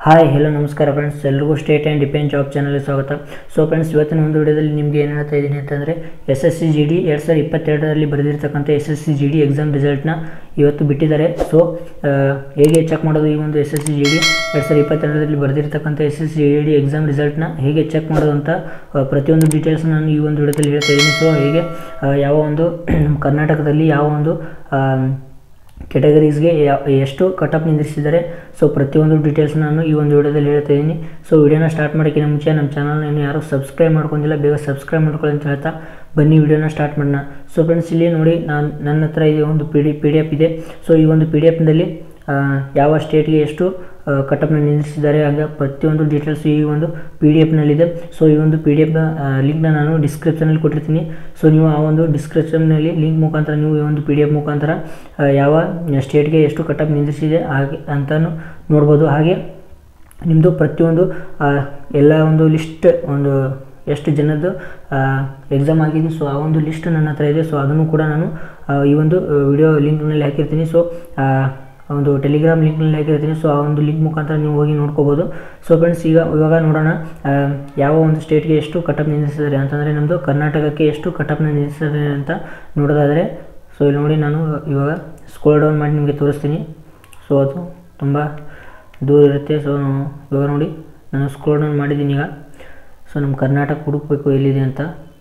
hi hello ನಮಸ್ಕಾರ friends ಎಲ್ರಿಗೂ state and depend job ಚಾನಲ್ಗೆ ಸ್ವಾಗತ ಸೊ ಫ್ರೆಂಡ್ಸ್ ಇವತ್ತಿನ ಒಂದು ವಿಡಿಯೋದಲ್ಲಿ ನಿಮಗೆ ಏನು ಹೇಳ್ತಾ ಇದ್ದೀನಿ ಅಂತಂದರೆ S S C G D ಎರಡು ಸಾವಿರದ ಇಪ್ಪತ್ತೆರಡರಲ್ಲಿ ಬರೆದಿರ್ತಕ್ಕಂಥ S S C G D exam ರಿಸಲ್ಟ್ನ ಇವತ್ತು ಬಿಟ್ಟಿದ್ದಾರೆ ಸೊ ಹೇಗೆ ಚೆಕ್ ಮಾಡೋದು ಈ ಒಂದು S S C G D ಎರಡು ಸಾವಿರದ ಇಪ್ಪತ್ತೆರಡರಲ್ಲಿ ಬರೆದಿರ್ತಕ್ಕಂಥ S S C G D exam ರಿಸಲ್ಟ್ನ ಹೇಗೆ ಚೆಕ್ ಮಾಡೋದು ಅಂತ ಆ, ಪ್ರತಿಯೊಂದು ಡೀಟೇಲ್ಸ್ ನಾನು ಈ ಒಂದು ವಿಡಿಯೋದಲ್ಲಿ ಹೇಳ್ತಾ ಇದ್ದೀನಿ ಸೊ ಹೇಗೆ ಆ, ಯಾವ ಒಂದು ನಮ್ಮ ಕರ್ನಾಟಕದಲ್ಲಿ ಯಾವ ಒಂದು ಆ, ಕೆಟಗರೀಸ್ಗೆ ಎಷ್ಟು ಕಟಪ್ ನಿಂದಿರಿಸಿದ್ದಾರೆ ಸೊ ಪ್ರತಿಯೊಂದು ಡೀಟೇಲ್ಸ್ ನಾನು ಈ ಒಂದು ವಿಡಿಯೋದಲ್ಲಿ ಹೇಳ್ತಾ ಇದ್ದೀನಿ ಸೊ ವಿಡಿಯೋನ ಸ್ಟಾರ್ಟ್ ಮಾಡೋಕ್ಕಿಂತ ಮುಂಚೆ ನಮ್ಮ ಚಾನಲ್ನ ಇನ್ನು ಯಾರು ಸಬ್ಸ್ಕ್ರೈಬ್ ಮಾಡ್ಕೊಂಡಿಲ್ಲ ಬೇಗ ಸಬ್ಸ್ಕ್ರೈಬ್ ಮಾಡ್ಕೊಳ್ಳಿ ಅಂತ ಹೇಳ್ತಾ ಬನ್ನಿ ವಿಡಿಯೋನ ಸ್ಟಾರ್ಟ್ ಮಾಡೋಣ ಸೊ ಫ್ರೆಂಡ್ಸ್ ಇಲ್ಲಿ ನೋಡಿ ನಾನು ನನ್ನ ಹತ್ರ ಇದೆ ಒಂದು P D P D F ಇದೆ ಸೊ ಈ ಒಂದು ಪಿ ಡಿ ಎಫ್ನಲ್ಲಿ ಯಾವ ಸ್ಟೇಟ್ಗೆ ಎಷ್ಟು ಕಟಪ್ನ ನಿಲ್ಲಿಸಿದ್ದಾರೆ ಹಾಗೆ ಪ್ರತಿಯೊಂದು ಡೀಟೇಲ್ಸ್ ಈ ಒಂದು ಪಿ ಡಿ ಎಫ್ನಲ್ಲಿದೆ ಸೊ ಈ ಒಂದು ಪಿ ಡಿ ಎಫ್ನ ಲಿಂಕ್ನ ನಾನು ಡಿಸ್ಕ್ರಿಪ್ಷನಲ್ಲಿ ಕೊಟ್ಟಿರ್ತೀನಿ ಸೊ ನೀವು ಆ ಒಂದು ಡಿಸ್ಕ್ರಿಪ್ಷನ್ನಲ್ಲಿ ಲಿಂಕ್ ಮುಖಾಂತರ ನೀವು ಈ ಒಂದು ಪಿ ಡಿ ಎಫ್ ಮುಖಾಂತರ ಆ, ಯಾವ ಸ್ಟೇಟ್ಗೆ ಎಷ್ಟು ಕಟಪ್ ನಿಲ್ಲಿಸಿದೆ ಹಾಗೆ ಅಂತಲೂ ನೋಡ್ಬೋದು ಹಾಗೆ ನಿಮ್ಮದು ಪ್ರತಿಯೊಂದು ಆ, ಎಲ್ಲ ಒಂದು ಲಿಸ್ಟ್ ಒಂದು ಎಷ್ಟು ಜನದ್ದು ಎಕ್ಸಾಮ್ ಆಗಿದೆ ಸೊ ಆ ಒಂದು ಲಿಸ್ಟ್ ನನ್ನ ಹತ್ರ ಇದೆ ಸೊ ಅದನ್ನು ಕೂಡ ನಾನು ಆ, ಈ ಒಂದು ವಿಡಿಯೋ ಲಿಂಕ್ನಲ್ಲಿ ಹಾಕಿರ್ತೀನಿ ಸೊ ಒಂದು ಟೆಲಿಗ್ರಾಮ್ ಲಿಂಕ್ನಲ್ಲಿ ಹಾಕಿರ್ತೀನಿ ಸೊ ಆ ಒಂದು ಲಿಂಕ್ ಮುಖಾಂತರ ನೀವು ಹೋಗಿ ನೋಡ್ಕೋಬೋದು ಸೊ ಫ್ರೆಂಡ್ಸ್ ಈಗ ಇವಾಗ ನೋಡೋಣ ಆ, ಯಾವ ಒಂದು ಸ್ಟೇಟ್ಗೆ ಎಷ್ಟು ಕಟಪ್ ನಿಲ್ಲಿಸಿದ್ದಾರೆ ಅಂತಂದರೆ ನಮ್ಮದು ಕರ್ನಾಟಕಕ್ಕೆ ಎಷ್ಟು ಕಟಪ್ನ ನಿಲ್ಲಿಸಿದ್ದಾರೆ ಅಂತ ನೋಡೋದಾದರೆ ಸೊ ಇಲ್ಲಿ ನೋಡಿ ನಾನು ಇವಾಗ ಸ್ಕ್ರೋಲ್ ಡೌನ್ ಮಾಡಿ ನಿಮಗೆ ತೋರಿಸ್ತೀನಿ ಸೊ ಅದು ತುಂಬ ದೂರ ಇರುತ್ತೆ ಸೊ ಇವಾಗ ನೋಡಿ ನಾನು ಸ್ಕ್ರೋಲ್ ಡೌನ್ ಮಾಡಿದ್ದೀನಿ ಈಗ ಸೊ ನಮ್ಮ ಕರ್ನಾಟಕ ಹುಡುಕಬೇಕು ಎಲ್ಲಿದೆ ಅಂತ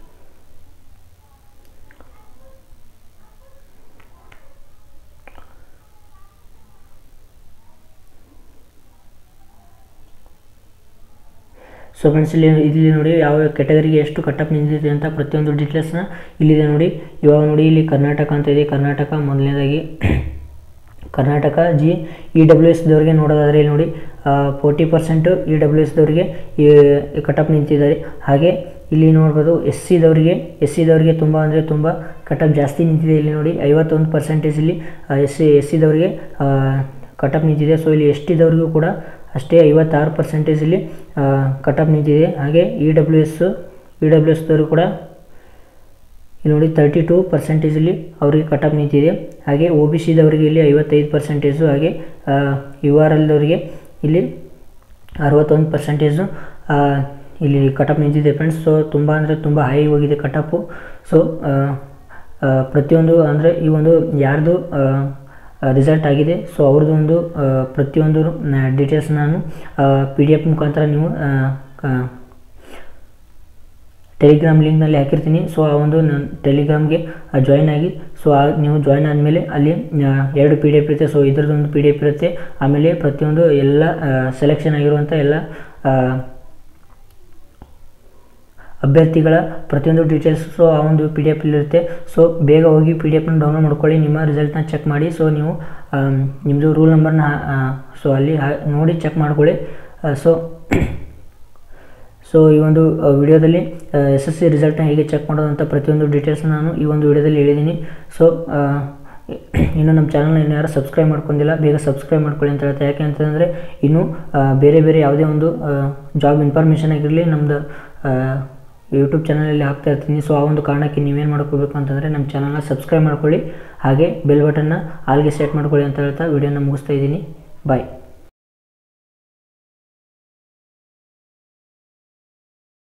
ಸೊ ಫ್ರೆಂಡ್ಸ್ ಇಲ್ಲಿ ಇಲ್ಲಿ ನೋಡಿ ಯಾವ ಕೆಟಗರಿಗೆ ಎಷ್ಟು ಕಟಪ್ ನಿಂತಿದೆ ಅಂತ ಪ್ರತಿಯೊಂದು ಡೀಟೇಲ್ಸ್ನ ಇಲ್ಲಿದೆ ನೋಡಿ ಇವಾಗ ನೋಡಿ ಇಲ್ಲಿ ಕರ್ನಾಟಕ ಅಂತ ಇದೆ ಕರ್ನಾಟಕ ಮೊದಲನೇದಾಗಿ ಕರ್ನಾಟಕ ಜಿ ಇ ಡಬ್ಲ್ಯೂ ಎಸ್ದವ್ರಿಗೆ ನೋಡೋದಾದರೆ ಇಲ್ಲಿ ನೋಡಿ ಫೋರ್ಟಿ ಪರ್ಸೆಂಟು ಇ ಡಬ್ಲ್ಯೂ ಎಸ್ದವ್ರಿಗೆ ಈ ಕಟಪ್ ನಿಂತಿದ್ದಾರೆ ಹಾಗೆ ಇಲ್ಲಿ ನೋಡ್ಬೋದು ಎಸ್ ಸಿದವರಿಗೆ ಎಸ್ ಸಿದವರಿಗೆ ತುಂಬ ಅಂದರೆ ತುಂಬ ಕಟಪ್ ಜಾಸ್ತಿ ನಿಂತಿದೆ ಇಲ್ಲಿ ನೋಡಿ ಐವತ್ತೊಂದು ಪರ್ಸೆಂಟೇಜ್ ಇಲ್ಲಿ ಎಸ್ ಸಿ ಎಸ್ ಸಿದವರಿಗೆ ಕಟಪ್ ನಿಂತಿದೆ ಸೊ ಇಲ್ಲಿ ಎಸ್ ಟಿದವ್ರಿಗೂ ಕೂಡ ಅಷ್ಟೇ ಐವತ್ತಾರು ಪರ್ಸೆಂಟೇಜ್ ಇಲ್ಲಿ ಕಟಪ್ ನಿಂತಿದೆ ಹಾಗೆ E W S E W ಎಸ್ದವರು ಕೂಡ ಇಲ್ಲಿ ನೋಡಿ ತರ್ಟಿ ಟು ಪರ್ಸೆಂಟೇಜಲ್ಲಿ ಅವರಿಗೆ ಕಟಪ್ ನಿಂತಿದೆ ಹಾಗೆ ಒ ಬಿ ಸಿದವರಿಗೆ ಇಲ್ಲಿ ಐವತ್ತೈದು ಪರ್ಸೆಂಟೇಜು ಹಾಗೆ ಯು ಆರ್ ಎಲ್ದವರಿಗೆ ಇಲ್ಲಿ ಅರವತ್ತೊಂದು ಪರ್ಸೆಂಟೇಜು ಇಲ್ಲಿ ಕಟಪ್ ನಿಂತಿದೆ ಫ್ರೆಂಡ್ಸ್ ಸೊ ತುಂಬ ಅಂದರೆ ತುಂಬ ಹೈ ಹೋಗಿದೆ ಕಟಪ್ಪು ಸೊ ಪ್ರತಿಯೊಂದು ಅಂದರೆ ಈ ಒಂದು ಯಾರ್ದು ರಿಸಲ್ಟ್ ಆಗಿದೆ ಸೊ ಅವ್ರದ್ದು ಒಂದು ಆ, ಪ್ರತಿಯೊಂದು ಡೀಟೇಲ್ಸ್ ನಾನು ಪಿ ಡಿ ಎಫ್ ಮುಖಾಂತರ ನೀವು ಆ, ಕ- ಟೆಲಿಗ್ರಾಮ್ ಲಿಂಕ್ನಲ್ಲಿ ಹಾಕಿರ್ತೀನಿ ಸೊ ಆ ಒಂದು ನನ್ನ ಟೆಲಿಗ್ರಾಮ್ಗೆ ಜಾಯ್ನ್ ಆಗಿ ಸೊ ಆ ನೀವು ಜಾಯ್ನ್ ಆದಮೇಲೆ ಅಲ್ಲಿ ಆ, ಎರಡು ಪಿ ಡಿ ಎಫ್ ಇರುತ್ತೆ ಸೊ ಇದ್ರದ್ದೊಂದು ಪಿ ಡಿ ಎಫ್ ಇರುತ್ತೆ ಆಮೇಲೆ ಪ್ರತಿಯೊಂದು ಎಲ್ಲ ಸೆಲೆಕ್ಷನ್ ಆಗಿರುವಂಥ ಎಲ್ಲ ಆ, ಅಭ್ಯರ್ಥಿಗಳ ಪ್ರತಿಯೊಂದು ಡೀಟೇಲ್ಸ್ ಸೊ ಆ ಒಂದು ಪಿ ಡಿ ಎಫ್ಲಿರುತ್ತೆ ಸೊ ಬೇಗ ಹೋಗಿ ಪಿ ಡಿ ಎಫ್ನ ಡೌನ್ಲೋಡ್ ಮಾಡ್ಕೊಳ್ಳಿ ನಿಮ್ಮ ರಿಸಲ್ಟ್ನ ಚೆಕ್ ಮಾಡಿ ಸೊ ನೀವು ಆಮ್, ನಿಮ್ಮದು ರೂಲ್ ನಂಬರ್ನ ಸೊ ಅಲ್ಲಿ ಹಾ- ನೋಡಿ ಚೆಕ್ ಮಾಡ್ಕೊಳ್ಳಿ ಸೊ ಸೊ ಈ ಒಂದು ವಿಡಿಯೋದಲ್ಲಿ ಎಸ್ ಎಸ್ ಸಿ ರಿಸಲ್ಟ್ನ ಹೇಗೆ ಚೆಕ್ ಮಾಡೋದು ಅಂತ ಪ್ರತಿಯೊಂದು ಡೀಟೇಲ್ಸ್ ನಾನು ಈ ಒಂದು ವಿಡಿಯೋದಲ್ಲಿ ಹೇಳಿದ್ದೀನಿ ಸೊ ಇನ್ನು ನಮ್ಮ ಚಾನಲ್ನ ಇನ್ನು ಯಾರು ಸಬ್ಸ್ಕ್ರೈಬ್ ಮಾಡ್ಕೊಂಡಿಲ್ಲ ಬೇಗ ಸಬ್ಸ್ಕ್ರೈಬ್ ಮಾಡ್ಕೊಳ್ಳಿ ಅಂತ ಹೇಳ್ತಾ ಯಾಕೆ ಅಂತಂದರೆ ಇನ್ನು ಆ, ಬೇರೆ ಬೇರೆ ಯಾವುದೇ ಒಂದು ಜಾಬ್ ಇನ್ಫಾರ್ಮೇಷನ್ ಆಗಿರಲಿ ನಮ್ಮದು ಯೂಟ್ಯೂಬ್ ಚಾನಲಲ್ಲಿ ಹಾಕ್ತಾ ಇರ್ತೀನಿ ಸೊ ಆ ಒಂದು ಕಾರಣಕ್ಕೆ ನೀವೇನು ಮಾಡ್ಕೋಬೇಕು ಅಂತಂದರೆ ನಮ್ಮ ಚಾನಲ್ನ ಸಬ್ಸ್ಕ್ರೈಬ್ ಮಾಡ್ಕೊಳ್ಳಿ ಹಾಗೆ ಬೆಲ್ ಬಟನ್ನ ಆಲ್ಗೆ ಸೆಟ್ ಮಾಡ್ಕೊಳ್ಳಿ ಅಂತ ಹೇಳ್ತಾ ವಿಡಿಯೋನ ಮುಗಿಸ್ತಾ ಇದ್ದೀನಿ ಬಾಯ್